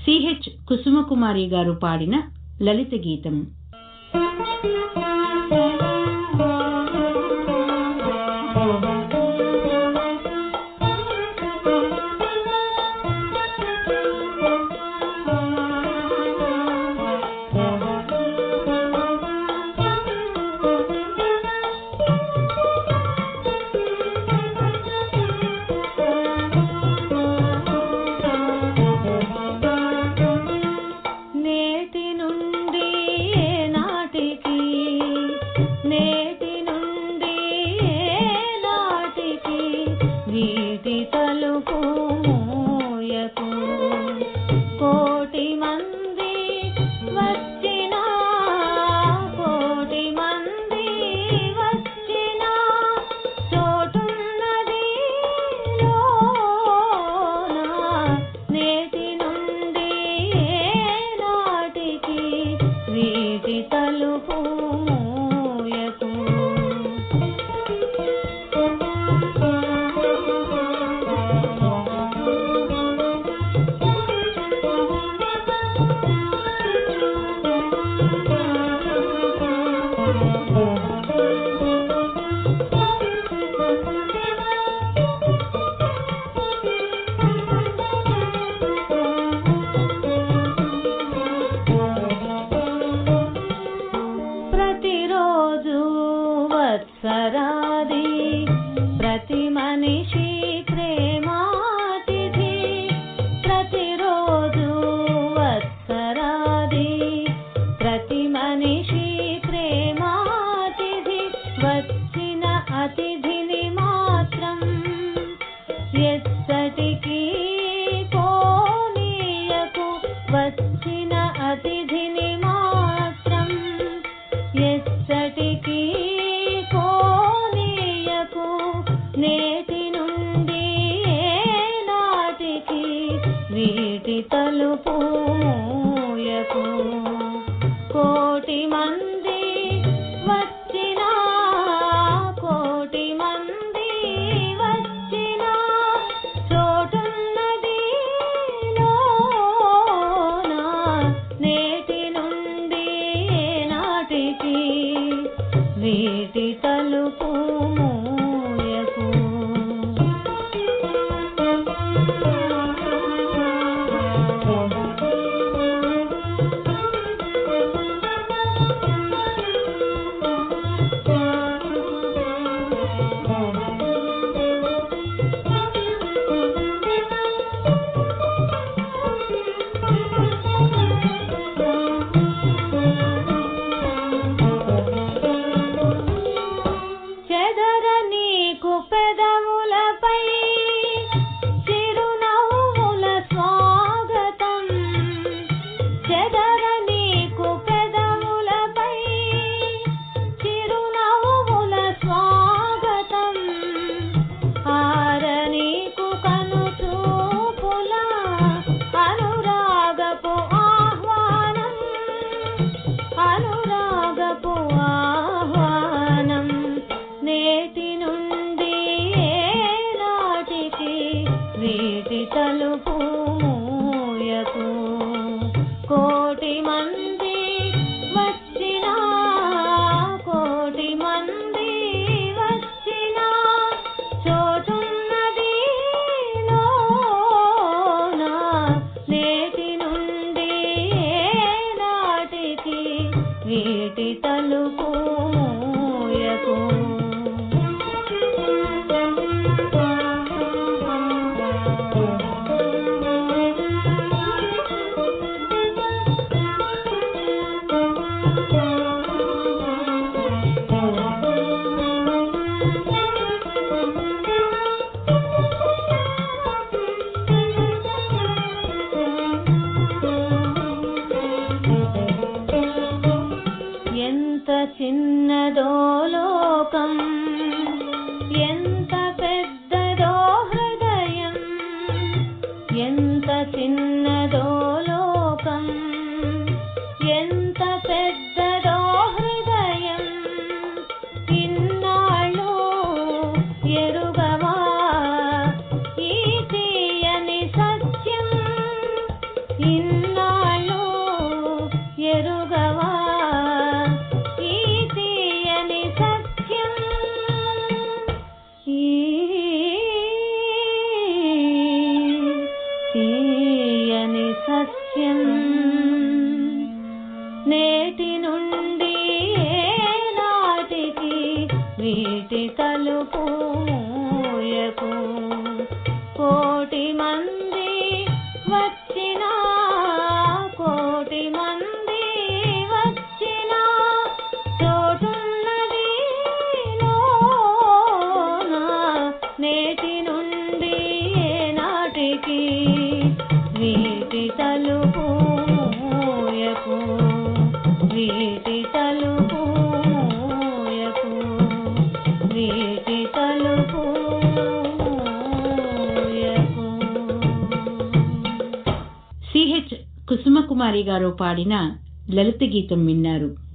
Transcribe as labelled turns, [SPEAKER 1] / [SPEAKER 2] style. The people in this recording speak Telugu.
[SPEAKER 1] సిహెచ్ కుసుమకుమారి గారు పాడిన లలిత గీతం
[SPEAKER 2] నేటి నుండి నాటికి నేటి నుండి నాటికి వీటి తలుపు మూయకు కోటి మంది వచ్చినా కోటి మంది వచ్చినా చోటున్నది లోన నేటి నుండి నాటికి వీటి తలుపు మూయకు ప్రతిరోజు వత్సరాది ప్రతి మనిషి ప్రేమాతిథి ప్రతిరోజు వత్సరాది ప్రతి మనిషి ప్రేమాతిథి వచ్చిన అతిథిని మాత్రం ఎచ్చటికి పోనీయకు వచ్చిన అతిథిని మాత్రం ఎచ్చటికి పోనీయకు నేటి నుండి నాటికి వీటి తలుపు మూయకు కోటి మంది వచ్చినా కోటి మంది వచ్చినా చోటున్నది లోన నేటి నుండి నాటికి వీటి తలుపు మూయకు చెదర నీకు పెదవులపై చిరునవ్వుల స్వాగతం చెదర నీకు పెదవులపై చిరునవ్వుల స్వాగతం ఆర నీకు కను చూపుల అనురాగపు ఆహ్వానం అనురాగపు ఆహ్వానం నేటి నుండి నాటికి వీటి తలుపు మూయకు కోటి మంది వచ్చినా కోటి మంది వచ్చినా చోటున్నది లోన నేటి నుండి నాటికి వీటి తలుపు మూయకు ఎంత రహస్యం నేటి నుండి నాటికి వీటి తలుపు మూయకు కోటి మంది వచ్చినా కోటి మంది వచ్చినా చోటున్నది లోన నేటి నుండి నాటికి వీటి తలుపు మూయకు వీటి తలుపు మూయకు వీటి తలుపు మూయకు
[SPEAKER 1] సిహెచ్ కుసుమకుమారి గారు పాడిన లలిత గీతం విన్నారు